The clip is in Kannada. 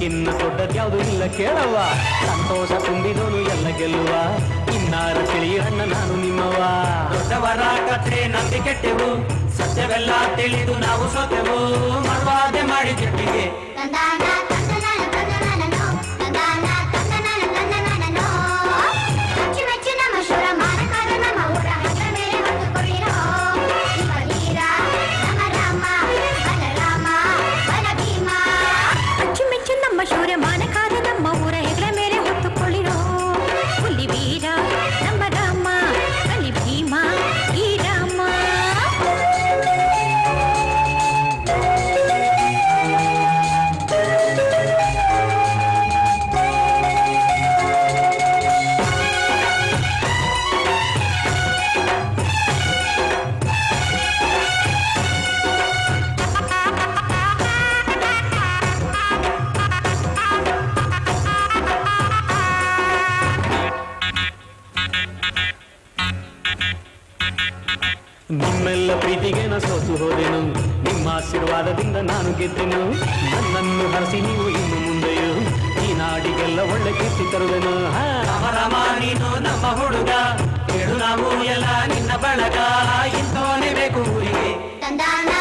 ಇನ್ನ ದೊಡ್ಡದ್ಯಾವುದು ಇಲ್ಲ ಕೇಳವ್ವ ಸಂತೋಷ ತುಂಬಿದೋನು ಎಲ್ಲ ಗೆಲ್ಲುವ ಇನ್ನಾರ ತಿಳಿಯಣ್ಣ ನಾನು ನಿಮ್ಮವ ದೊಡ್ಡವರ ಕಥೆ ನಂಬಿ ಕೆಟ್ಟೆವು ಸತ್ಯವೆಲ್ಲ ತಿಳಿದು ನಾವು ಸೋತೆವು ಮರ್ವಾದೆ ಮಾಡಿ ಕೆಟ್ಟಿಗೆ ತಂದಾನ ತಂದನಾನ ತಂದನಾನನೋ ತಂದಾನ ತಂದನಾನ ತಂದನಾನನೋ ಅಚ್ಚುಮೆಚ್ಚು ನಮ್ಮ ಶೂರ ಮಾನಕಾರ ನಮ್ಮ ಊರ ಹಗ್ಗ ಮೇಲೆ ಹೊತ್ತುಕೊಳ್ಳಿರೋ ಇವ ವೀರ ನಮ್ಮ ರಾಮ ಬಲರಾಮ ಬಲ ಭೀಮ ಅಚ್ಚುಮೆಚ್ಚು ನಮ್ಮ ಶೂರ ಮಾನಕಾದ ನಮ್ಮ ಊರ ಹೆಗಲ ಮೇಲೆ ಹೊತ್ತುಕೊಳ್ಳಿರೋ ಹುಲಿ ವೀರ ನಮ್ಮ ರಾಮ ಬಲಿ ಭೀಮ ಈ ರಾಮ ನಿಮ್ಮೆಲ್ಲ ಪ್ರೀತಿಗೆ ನಾ ಸೋತು ಹೋದೆನು ನಿಮ್ಮ ಆಶೀರ್ವಾದದಿಂದ ನಾನು ಗೆದ್ದೆನು ನನ್ನನ್ನು ಹರಸಿ ನೀವು ಇನ್ನು ಮುಂದೆಯೂ ಈ ನಾಡಿಗೆಲ್ಲ ಒಳ್ಳೆ ಕೀರ್ತಿ ತರುವೆನು ಹಾ ರಾಮ ರಾಮ ನೀನು ನಮ್ಮ ಹುಡುಗ ಕೇಳು ನಾವು ಎಲ್ಲ ನಿನ್ನ ಬಳಗ ಇಂತೋನೆ ಬೇಕು ಊರಿಗೆ ತಂದಾನ